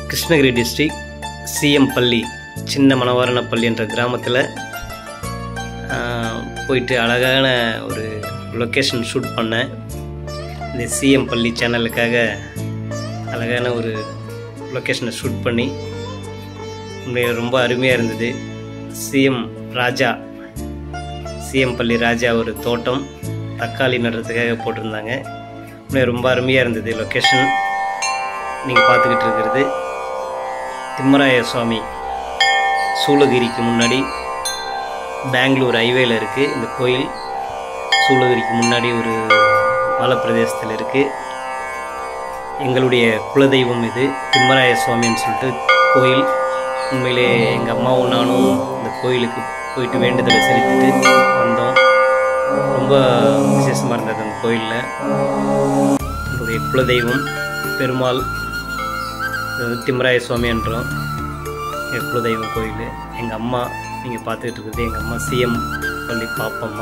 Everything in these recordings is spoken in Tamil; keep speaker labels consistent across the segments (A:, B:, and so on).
A: கிருஷ்ணகிரி டிஸ்ட்ரிக் சிஎம் பள்ளி சின்ன மணவாரணப்பள்ளி என்ற கிராமத்தில் போயிட்டு அழகான ஒரு லொக்கேஷன் ஷூட் பண்ணேன் இந்த சிஎம் பள்ளி சேனலுக்காக அழகான ஒரு லொக்கேஷனை ஷூட் பண்ணி உண்மையில் ரொம்ப அருமையாக இருந்தது சிஎம் ராஜா சிஎம் பள்ளி ராஜா ஒரு தோட்டம் தக்காளி நடுறதுக்காக போட்டிருந்தாங்க உண்மையாக ரொம்ப அருமையாக இருந்தது லொக்கேஷன் நீங்கள் பார்த்துக்கிட்டு இருக்கிறது திம்மராய சுவாமி சூளகிரிக்கு முன்னாடி பெங்களூர் ஹைவேல இருக்குது இந்த கோயில் சூளகிரிக்கு முன்னாடி ஒரு மலை பிரதேசத்தில் இருக்குது எங்களுடைய குலதெய்வம் இது திம்மராய சுவாமின்னு சொல்லிட்டு கோயில் உண்மையிலே எங்கள் அம்மாவும் நானும் இந்த கோயிலுக்கு போயிட்டு வேண்டுதலை செலுத்திட்டு வந்தோம் ரொம்ப விசேஷமாக இருந்தது அந்த கோயிலில் என்னுடைய குலதெய்வம் பெருமாள் இது வந்து திம்மராய சுவாமி என்றோம் எங்கள் குலதெய்வம் கோயில் எங்கள் அம்மா நீங்கள் பார்த்துக்கிட்டு இருக்கிறது எங்கள் அம்மா சிஎம் பள்ளி பாப்பம்மா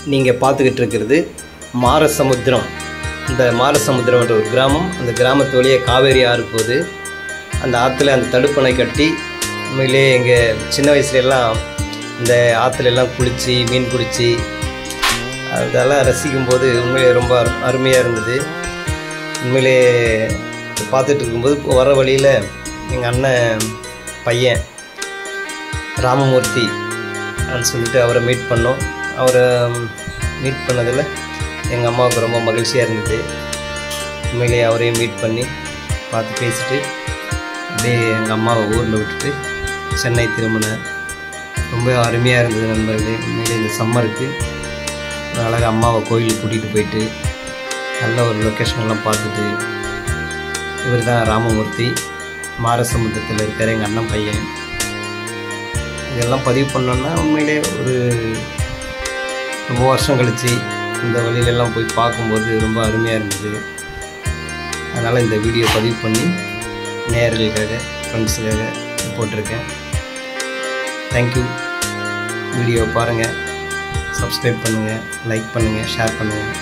A: நீங்கள் பார்த்துக்கிட்டு இருக்கிறது மாரசமுத்திரம் இந்த மாரசமுத்திரம்ன்ற ஒரு கிராமம் அந்த கிராமத்து வழியே காவேரி ஆறு போகுது அந்த ஆற்றுல அந்த தடுப்பணை கட்டி உண்மையிலே எங்கள் சின்ன வயசுல எல்லாம் இந்த ஆற்றுல எல்லாம் குளித்து மீன் பிடிச்சி அதெல்லாம் ரசிக்கும்போது உண்மையிலே ரொம்ப அரு- அருமையாக இருந்தது உண்மையிலே பார்த்துட்டு இருக்கும்போது இப்போ வர வழியில் எங்கள் அண்ணன் பையன் ராமமூர்த்தி அப்படின்னு சொல்லிட்டு அவரை மீட் பண்ணோம் அவரை மீட் பண்ணதில் எங்கள் அம்மாவுக்கு ரொம்ப மகிழ்ச்சியாக இருந்தது உண்மையிலேயே அவரையும் மீட் பண்ணி பார்த்து பேசிட்டு அப்படியே எங்கள் அம்மாவை ஊரில் விட்டுட்டு சென்னை திரும்பினேன் ரொம்ப அருமையாக இருந்தது நண்பர்களே உண்மையிலே இந்த சம்மருக்கு அழகாக அம்மாவை கோயிலுக்கு கூட்டிகிட்டு போயிட்டு நல்ல ஒரு லொக்கேஷன் எல்லாம் பார்த்துட்டு இவர் தான் ராமமூர்த்தி மாரசமுத்திரத்தில் இருக்கிற எங்கள் அண்ணன் பையன் இதெல்லாம் பதிவு பண்ணோன்னா உண்மையிலே ஒரு ரொம்ப வருஷம் கழித்து இந்த வழியிலெல்லாம் போய் பார்க்கும்போது ரொம்ப அருமையாக இருந்தது அதனால் இந்த வீடியோ பதிவு பண்ணி நேயர்களுக்காக ஃப்ரெண்ட்ஸுக்காக போட்டிருக்கேன் தேங்க்யூ வீடியோ பாருங்கள் சப்ஸ்கிரைப் பண்ணுங்கள் லைக் பண்ணுங்கள் ஷேர் பண்ணுங்கள்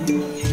A: தேங்க்யூ